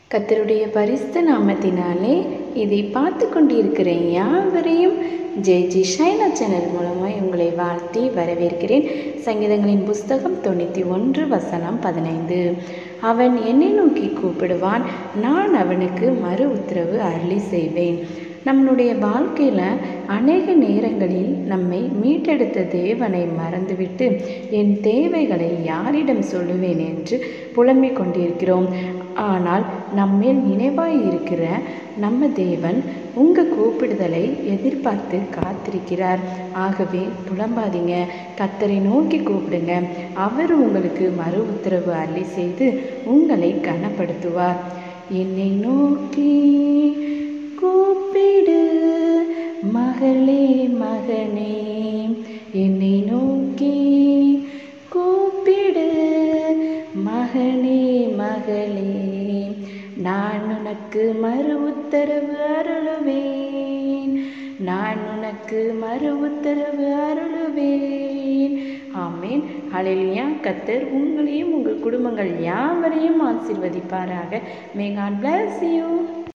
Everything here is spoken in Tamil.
கத்தருடைய பரிசுத்த நாமத்தினாலே இதை பார்த்து கொண்டிருக்கிற யாவரையும் ஜெய் ஜி ஷைனா சேனல் மூலமாய் உங்களை வாழ்த்தி வரவேற்கிறேன் சங்கீதங்களின் புஸ்தகம் தொண்ணூற்றி ஒன்று வசனம் பதினைந்து அவன் என்னை நோக்கி கூப்பிடுவான் நான் அவனுக்கு மறு உத்தரவு அருளி செய்வேன் நம்மளுடைய வாழ்க்கையில் அநேக நேரங்களில் நம்மை மீட்டெடுத்த தேவனை மறந்துவிட்டு என் தேவைகளை யாரிடம் சொல்லுவேன் என்று புலம்பிக் கொண்டிருக்கிறோம் ஆனால் நம்மேல் நினைவாய் இருக்கிற நம்ம தேவன் உங்கள் கூப்பிடுதலை எதிர்பார்த்து காத்திருக்கிறார் ஆகவே புலம்பாதீங்க கத்தரை நோக்கி கூப்பிடுங்க அவர் உங்களுக்கு மறு உத்தரவு அள்ளி செய்து உங்களை கனப்படுத்துவார் என்னை நோக்கி கூப்பிடு மகளே மகனே என்னை நோக்கி கூப்பிடு மகனே மகளே நான் உனக்கு மறு உத்தரவு அருளுவேன் நான் உனக்கு மறு உத்தரவு அருளுவேன் ஆமேன் ஹalleluya கத்தர் உங்களையும் உங்கள் குடும்பங்கள் யாவரையும் ஆசீர்வதிப்பாராக மே காட் bless you